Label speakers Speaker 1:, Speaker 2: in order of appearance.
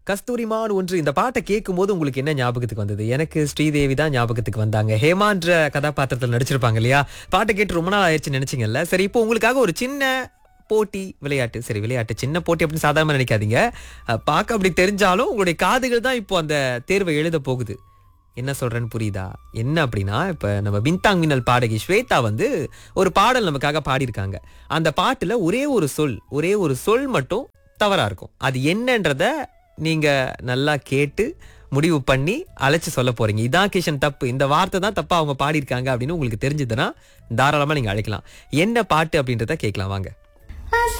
Speaker 1: கஸ்தூரிமான் ஒன்று இந்த பாட்டை கேட்கும் போது உங்களுக்கு என்ன ஞாபகத்துக்கு வந்தது எனக்கு ஸ்ரீதேவி தான் ஞாபகத்துக்கு வந்தாங்க ஹேமான்ற கதாபாத்திரத்தில் நடிச்சிருப்பாங்க இல்லையா பாட்டை கேட்டு ரொம்ப நாள் ஆயிடுச்சு நினைச்சீங்கல்ல சரி இப்போ உங்களுக்காக ஒரு சின்ன போட்டி விளையாட்டு சரி விளையாட்டு சின்ன போட்டி அப்படின்னு சாதாரணமா நினைக்காதீங்க அஹ், பார்க்க அப்படி தெரிஞ்சாலும் உங்களுடைய காதுகள் தான் இப்போ அந்த தேர்வை எழுத போகுது என்ன சொல்றேன்னு புரியுதா என்ன அப்படின்னா இப்ப நம்ம பின்தாங் மின்னல் பாடகி ஸ்வேதா வந்து ஒரு பாடல் நமக்காக பாடியிருக்காங்க அந்த பாட்டுல ஒரே ஒரு சொல் ஒரே ஒரு சொல் மட்டும் தவறா இருக்கும் அது என்னன்றத நீங்க நல்லா கேட்டு முடிவு பண்ணி அழைச்சு சொல்ல போறீங்க இதான் கிஷன் தப்பு இந்த வார்த்தை தான் தப்பா அவங்க பாடியிருக்காங்க அப்படின்னு உங்களுக்கு தெரிஞ்சதுன்னா தாராளமா நீங்க அழைக்கலாம் என்ன பாட்டு அப்படின்றத கேட்கலாம் வாங்க
Speaker 2: ஆசை